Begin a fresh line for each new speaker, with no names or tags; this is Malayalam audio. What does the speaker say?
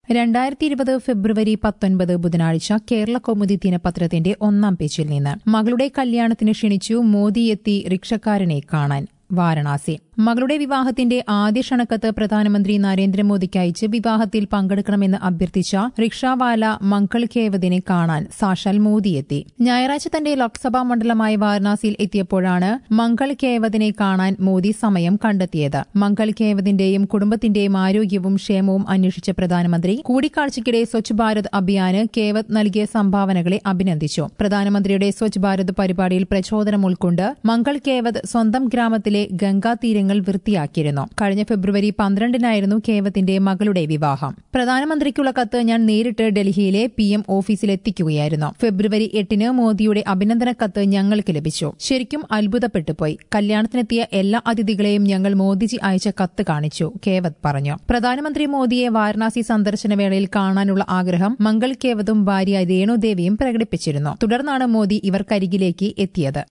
രണ്ടായിരത്തി ഇരുപത് ഫെബ്രുവരി പത്തൊൻപത് ബുധനാഴ്ച കേരള കൗമുദി ദിനപത്രത്തിന്റെ ഒന്നാം പേജിൽ നിന്ന് മകളുടെ കല്യാണത്തിന് ക്ഷണിച്ചു മോദി എത്തി റിക്ഷക്കാരനെ കാണാൻ വാരണാസി മകളുടെ വിവാഹത്തിന്റെ ആദ്യ ക്ഷണക്കത്ത് പ്രധാനമന്ത്രി നരേന്ദ്രമോദിക്ക് അയച്ച് വിവാഹത്തിൽ പങ്കെടുക്കണമെന്ന് അഭ്യർത്ഥിച്ച റിക്ഷാവാല മംഗൾ ഖേവദിനെ കാണാൻ സാക്ഷാൽ മോദി എത്തി ഞായറാഴ്ച തന്റെ ലോക്സഭാ മണ്ഡലമായ വാരണാസിയിൽ എത്തിയപ്പോഴാണ് മംഗൾ ഖേവദിനെ കാണാൻ മോദി സമയം കണ്ടെത്തിയത് മംഗൾ ഖേവദിന്റെയും കുടുംബത്തിന്റെയും ആരോഗ്യവും ക്ഷേമവും അന്വേഷിച്ച പ്രധാനമന്ത്രി കൂടിക്കാഴ്ചയ്ക്കിടെ സ്വച്ഛ് ഭാരത് അഭിയാന് കേവത് നൽകിയ സംഭാവനകളെ അഭിനന്ദിച്ചു പ്രധാനമന്ത്രിയുടെ സ്വച്ഛ് ഭാരത് പരിപാടിയിൽ പ്രചോദനം ഉൾക്കൊണ്ട് മംഗൾ കേവത് സ്വന്തം ഗ്രാമത്തിലെ ഗംഗാ തീരങ്ങൾ വൃത്തിയാക്കിയിരുന്നു കഴിഞ്ഞ ഫെബ്രുവരി പന്ത്രണ്ടിനായിരുന്നു കേവത്തിന്റെ മകളുടെ വിവാഹം പ്രധാനമന്ത്രിക്കുള്ള കത്ത് ഞാൻ നേരിട്ട് ഡൽഹിയിലെ പി എം ഓഫീസിലെത്തിക്കുകയായിരുന്നു ഫെബ്രുവരി എട്ടിന് മോദിയുടെ അഭിനന്ദന കത്ത് ഞങ്ങൾക്ക് ലഭിച്ചു ശരിക്കും അത്ഭുതപ്പെട്ടുപോയി കല്യാണത്തിനെത്തിയ എല്ലാ അതിഥികളെയും ഞങ്ങൾ മോദിജി അയച്ച കത്ത് കാണിച്ചു കേവത് പറഞ്ഞു പ്രധാനമന്ത്രി മോദിയെ വാരണാസി സന്ദർശന വേളയിൽ കാണാനുള്ള ആഗ്രഹം മംഗൾ കേവതും ഭാര്യ രേണുദേവിയും പ്രകടിപ്പിച്ചിരുന്നു തുടർന്നാണ് മോദി ഇവർക്കരികിലേക്ക് എത്തിയത്